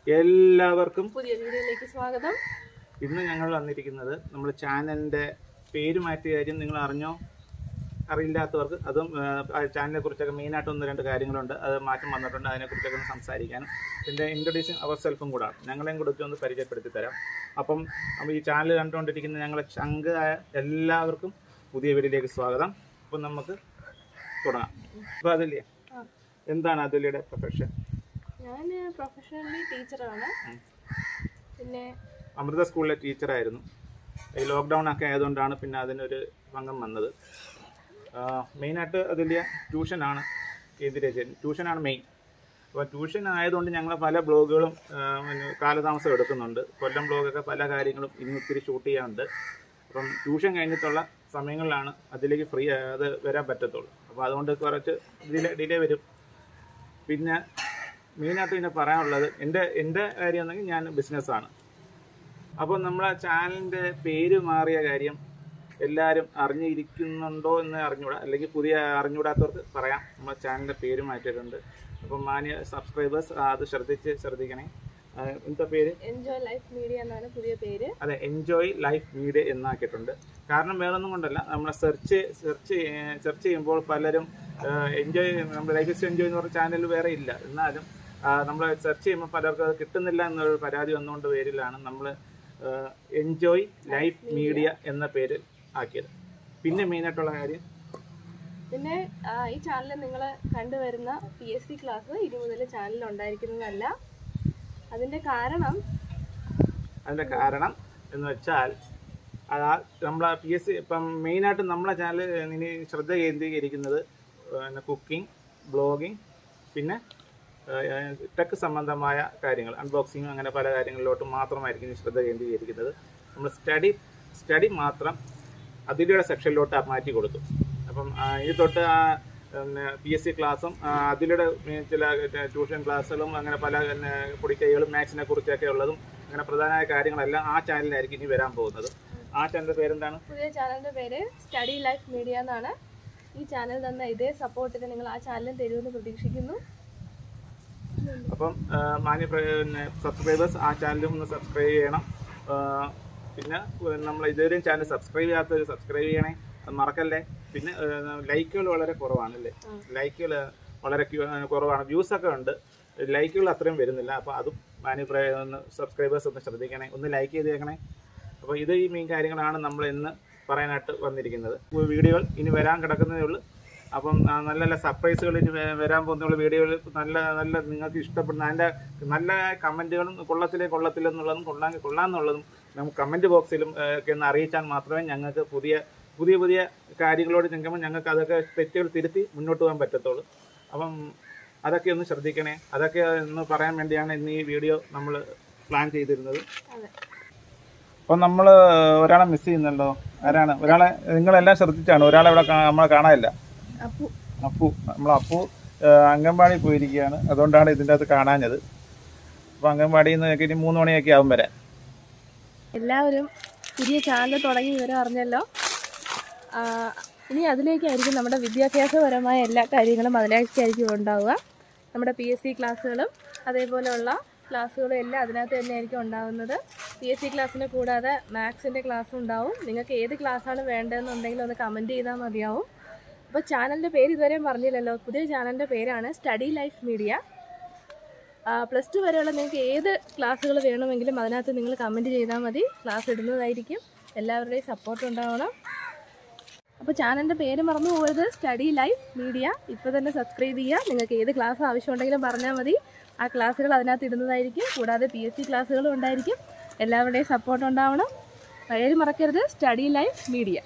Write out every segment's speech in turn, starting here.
എല്ലാവർക്കും പുതിയ വീഡിയോയിലേക്ക് സ്വാഗതം ഇന്ന് ഞങ്ങൾ വന്നിരിക്കുന്നത് നമ്മുടെ ചാനലിൻ്റെ പേര് മാറ്റിയ കാര്യം നിങ്ങൾ അറിഞ്ഞോ അറിയില്ലാത്തവർക്ക് അതും ചാനലിനെ കുറിച്ചൊക്കെ മെയിനായിട്ട് ഒന്ന് രണ്ട് കാര്യങ്ങളുണ്ട് അത് മാറ്റം വന്നിട്ടുണ്ട് അതിനെക്കുറിച്ചൊക്കെ ഒന്ന് സംസാരിക്കാനും പിന്നെ ഇൻട്രൊഡ്യൂസിങ് അവർ സെൽഫും കൂടാണ് ഞങ്ങളെയും കൂടെ ഒന്ന് പരിചയപ്പെടുത്തി തരാം അപ്പം അപ്പോൾ ഈ ചാനൽ കണ്ടുകൊണ്ടിരിക്കുന്ന ഞങ്ങളെ ചങ്കായ എല്ലാവർക്കും പുതിയ വീഡിയോയിലേക്ക് സ്വാഗതം അപ്പം നമുക്ക് തുടങ്ങാം അപ്പോൾ അതില്ലേ എന്താണ് അതുല്യയുടെ പ്രൊഫഷൻ ഞാൻ പ്രൊഫഷണലി ടീച്ചറാണ് പിന്നെ അമൃത സ്കൂളിലെ ടീച്ചറായിരുന്നു ഈ ലോക്ക്ഡൗൺ ഒക്കെ ആയതുകൊണ്ടാണ് പിന്നെ അതിനൊരു ഭംഗം വന്നത് മെയിനായിട്ട് അതിൻ്റെ ട്യൂഷനാണ് കേന്ദ്രീകരിച്ചത് ട്യൂഷനാണ് മെയിൻ അപ്പോൾ ട്യൂഷൻ ആയതുകൊണ്ട് ഞങ്ങൾ പല ബ്ലോഗുകളും ആ, പിന്നെ കാലതാമസം എടുക്കുന്നുണ്ട് കൊല്ലം ബ്ലോഗൊക്കെ പല കാര്യങ്ങളും ഇന്ന് ഇത്തിരി ഷൂട്ട് ചെയ്യാനുണ്ട് അപ്പം ട്യൂഷൻ കഴിഞ്ഞിട്ടുള്ള സമയങ്ങളിലാണ് അതിലേക്ക് ഫ്രീ അത് വരാൻ പറ്റത്തുള്ളൂ അപ്പോൾ അതുകൊണ്ട് കുറച്ച് ഡിലേ ഡിലേ വരും പിന്നെ മെയിനായിട്ട് പിന്നെ പറയാനുള്ളത് എൻ്റെ എൻ്റെ കാര്യം എന്നെങ്കിൽ ഞാൻ ബിസിനസ്സാണ് അപ്പോൾ നമ്മളെ ചാനലിൻ്റെ പേര് മാറിയ കാര്യം എല്ലാവരും അറിഞ്ഞിരിക്കുന്നുണ്ടോ എന്ന് അറിഞ്ഞൂടാ അല്ലെങ്കിൽ പുതിയ അറിഞ്ഞൂടാത്തവർക്ക് പറയാം നമ്മളെ ചാനലിൻ്റെ പേര് മാറ്റിയിട്ടുണ്ട് അപ്പം മാന്യ സബ്സ്ക്രൈബേഴ്സ് അത് ശ്രദ്ധിച്ച് ശ്രദ്ധിക്കണേ ആ, എന്താ പേര് എൻജോയ് ലൈഫ് മീഡിയ എന്നാണ് പുതിയ പേര് അതെ എൻജോയ് ലൈഫ് മീഡിയ എന്നാക്കിയിട്ടുണ്ട് കാരണം വേറൊന്നും കൊണ്ടല്ല നമ്മൾ സെർച്ച് സെർച്ച് സെർച്ച് ചെയ്യുമ്പോൾ പലരും എൻജോയ് നമ്മുടെ ലൈഫ് ഇസ് എൻജോയ് എന്ന് പറഞ്ഞ ചാനൽ വേറെ ഇല്ല എന്നാലും നമ്മൾ സെർച്ച് ചെയ്യുമ്പോൾ പലർക്കും അത് കിട്ടുന്നില്ല എന്നൊരു പരാതി വന്നുകൊണ്ട് പേരിലാണ് നമ്മൾ എൻജോയ് ലൈഫ് മീഡിയ എന്ന പേര് ആക്കിയത് പിന്നെ മെയിനായിട്ടുള്ള കാര്യം പിന്നെ ആ, ഈ ചാനലിൽ നിങ്ങൾ കണ്ടുവരുന്ന പി എസ് സി ക്ലാസ് ഇനി മുതൽ ചാനലിൽ ഉണ്ടായിരിക്കുന്നതല്ല അതിൻ്റെ കാരണം അതിൻ്റെ കാരണം എന്ന് വെച്ചാൽ അതാ നമ്മളെ പി എസ് സി ഇപ്പം മെയിനായിട്ട് നമ്മളെ ചാനൽ ഇനി ശ്രദ്ധ കേന്ദ്രീകരിക്കുന്നത് പിന്നെ കുക്കിംഗ് ബ്ലോഗിങ് പിന്നെ ടെക് സംബന്ധമായ കാര്യങ്ങൾ അൺബോക്സിങ് അങ്ങനെ പല കാര്യങ്ങളിലോട്ട് മാത്രമായിരിക്കും ഇനി ശ്രദ്ധ കേന്ദ്രീകരിക്കുന്നത് നമ്മൾ സ്റ്റഡി സ്റ്റഡി മാത്രം അതിലൂടെ സെക്ഷനിലോട്ട് മാറ്റി കൊടുത്തു അപ്പം ആ, ഇത് തൊട്ട് പി എസ് സി ക്ലാസ്സും അതിലൂടെ ചില ട്യൂഷൻ ക്ലാസ്സുകളും അങ്ങനെ പല പിന്നെ പൊടിക്കൈകളും മാത്സിനെ കുറിച്ചൊക്കെ ഉള്ളതും അങ്ങനെ പ്രധാനമായ കാര്യങ്ങളെല്ലാം ആ ചാനലിലായിരിക്കും ഇനി വരാൻ പോകുന്നത് ആ ചാനലിൻ്റെ പേരെന്താണ് പുതിയ ചാനലിൻ്റെ പേര് സ്റ്റഡി ലൈഫ് മീഡിയ എന്നാണ് ഈ ചാനൽ തന്ന ഇതേ സപ്പോർട്ടിന് നിങ്ങൾ ആ ചാനലും തരുമെന്ന് പ്രതീക്ഷിക്കുന്നു അപ്പം ആ, മാന്യ പ്ര- പിന്നെ സബ്സ്ക്രൈബേഴ്സ് ആ ചാനലും ഒന്ന് സബ്സ്ക്രൈബ് ചെയ്യണം ആ, പിന്നെ നമ്മൾ ഇതുവരെയും ചാനൽ സബ്സ്ക്രൈബ് ചെയ്യാത്തവർ സബ്സ്ക്രൈബ് ചെയ്യണേ അത് മറക്കല്ലേ പിന്നെ ലൈക്കുകൾ വളരെ കുറവാണ് അല്ലേ ലൈക്കുകൾ വളരെ ക്യു- കുറവാണ് വ്യൂസ് ഒക്കെ ഉണ്ട് ലൈക്കുകൾ അത്രയും വരുന്നില്ല അപ്പോൾ അതും മാന്യ പ്ര- ഒന്ന് സബ്സ്ക്രൈബേഴ്സ് ഒന്ന് ശ്രദ്ധിക്കണേ ഒന്ന് ലൈക്ക് ചെയ്തേക്കണേ അപ്പോൾ ഇത് ഈ മെയിൻ കാര്യങ്ങളാണ് നമ്മൾ ഇന്ന് പറയാനായിട്ട് വന്നിരിക്കുന്നത് വീഡിയോകൾ ഇനി വരാൻ കിടക്കുന്നതേ ഉള്ളൂ അപ്പം ആ, നല്ല നല്ല സർപ്രൈസുകൾ ഇനി വേ- വരാൻ പോകുന്ന വീഡിയോകൾ നല്ല നല്ല നിങ്ങൾക്ക് ഇഷ്ടപ്പെടുന്ന അതിൻ്റെ നല്ല കമൻറ്റുകളും കൊള്ളത്തിലെ കൊള്ളത്തില്ലെന്നുള്ളതും കൊള്ളാൻ കൊള്ളാമെന്നുള്ളതും നമുക്ക് കമൻറ്റ് ബോക്സിലും ഏ, ഒക്കെ ഒന്ന് അറിയിച്ചാൽ മാത്രമേ ഞങ്ങൾക്ക് പുതിയ പുതിയ പുതിയ കാര്യങ്ങളോട് നിൽക്കുമ്പോൾ ഞങ്ങൾക്ക് അതൊക്കെ തെറ്റുകൾ തിരുത്തി മുന്നോട്ട് പോകാൻ പറ്റത്തുള്ളൂ അപ്പം അതൊക്കെ ഒന്ന് ശ്രദ്ധിക്കണേ അതൊക്കെ ഒന്ന് പറയാൻ വേണ്ടിയാണ് ഇന്ന് ഈ വീഡിയോ നമ്മൾ പ്ലാൻ ചെയ്തിരുന്നത് അതെ അപ്പം നമ്മൾ ഒരാളെ മിസ് ചെയ്യുന്നല്ലോ ആരാണ് ഒരാളെ നിങ്ങളെല്ലാം ശ്രദ്ധിച്ചാണ് ഒരാളെ ഇവിടെ കാ- നമ്മളെ കാണാനില്ല അപ്പോൾ അപ്പു നമ്മൾ അപ്പു ആ, അംഗൻവാടി പോയിരിക്കുകയാണ് അതുകൊണ്ടാണ് ഇതിൻ്റെ അകത്ത് കാണാഞ്ഞത് അപ്പോൾ അംഗൻവാടിയിൽ നിന്ന് ഇനി മൂന്ന് മണിയൊക്കെ ആവും വരാൻ എല്ലാവരും പുതിയ ചാനൽ തുടങ്ങി വിവരം അറിഞ്ഞല്ലോ ആ, ഇനി അതിലേക്കായിരിക്കും നമ്മുടെ വിദ്യാഭ്യാസപരമായ എല്ലാ കാര്യങ്ങളും അതിലേക്കായിരിക്കും ഉണ്ടാവുക നമ്മുടെ പി എസ് സി ക്ലാസ്സുകളും അതേപോലെയുള്ള ക്ലാസ്സുകളും എല്ലാം അതിനകത്ത് തന്നെയായിരിക്കും ഉണ്ടാവുന്നത് പി എസ് സി ക്ലാസ്സിന് കൂടാതെ മാത്സിൻ്റെ ക്ലാസ് ഉണ്ടാവും നിങ്ങൾക്ക് ഏത് ക്ലാസ്സാണ് വേണ്ടതെന്നുണ്ടെങ്കിൽ ഒന്ന് കമൻറ്റ് ചെയ്താൽ മതിയാവും അപ്പോൾ ചാനലിൻ്റെ പേര് ഇതുവരെയും പറഞ്ഞില്ലല്ലോ പുതിയ ചാനലിൻ്റെ പേരാണ് study life media plus two വരെയുള്ള നിങ്ങൾക്ക് ഏത് ക്ലാസ്സുകൾ വേണമെങ്കിലും അതിനകത്ത് നിങ്ങൾ കമൻറ്റ് ചെയ്താൽ മതി ക്ലാസ് ഇടുന്നതായിരിക്കും എല്ലാവരുടെയും സപ്പോർട്ട് ഉണ്ടാവണം അപ്പോൾ ചാനലിൻ്റെ പേര് മറന്നു പോകരുത് സ്റ്റഡി ലൈഫ് മീഡിയ ഇപ്പോൾ തന്നെ സബ്സ്ക്രൈബ് ചെയ്യുക നിങ്ങൾക്ക് ഏത് ക്ലാസ് ആവശ്യമുണ്ടെങ്കിലും പറഞ്ഞാൽ മതി ആ ക്ലാസ്സുകൾ അതിനകത്ത് ഇടുന്നതായിരിക്കും കൂടാതെ പി എസ് സി ക്ലാസ്സുകളും ഉണ്ടായിരിക്കും എല്ലാവരുടെയും സപ്പോർട്ട് ഉണ്ടാവണം പേര് മറക്കരുത് സ്റ്റഡി ലൈഫ് മീഡിയ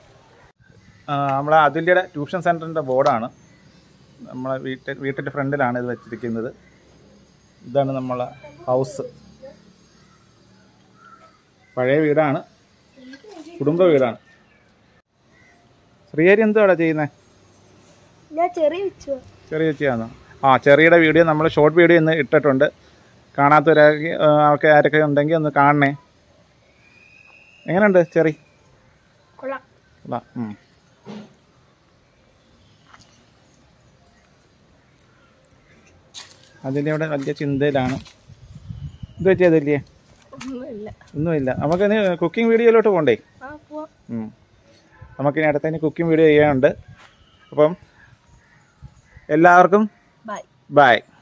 നമ്മളെ അതുല്യയുടെ ട്യൂഷൻ സെൻറ്ററിൻ്റെ ബോർഡാണ് നമ്മളെ വീട്ടിൽ വീട്ടിൻ്റെ ഫ്രണ്ടിലാണ് ഇത് വെച്ചിരിക്കുന്നത് ഇതാണ് നമ്മളെ ഹൗസ് പഴയ വീടാണ് കുടുംബ വീടാണ് ശ്രീഹരി എന്തുവാടാ ചെയ്യുന്നത് ഞാൻ ചെറിയ വെച്ചു ചെറിയ ചേച്ചിയാണോ ആ ചെറിയുടെ വീഡിയോ നമ്മൾ ഷോർട്ട് വീഡിയോ ഇന്ന് ഇട്ടിട്ടുണ്ട് കാണാത്തവരൊക്കെ ആൾക്ക് ആരൊക്കെ ഉണ്ടെങ്കിൽ ഒന്ന് കാണണേ എങ്ങനെയുണ്ട് ചെറി കൊള്ളാം കൊള്ളാം ഉം. അതിൻ്റെ അവിടെ വലിയ ചിന്തയിലാണ് ഇത് പറ്റിയതല്ലേ ഒന്നുമില്ല ഒന്നുമില്ല നമുക്കിനി കുക്കിംഗ് വീഡിയോയിലോട്ട് പോകണ്ടേ ആ പോവാം ഉം. നമുക്കിനി അടുത്തതിന് കുക്കിംഗ് വീഡിയോ ചെയ്യാനുണ്ട് അപ്പം എല്ലാവർക്കും ബൈ ബായ്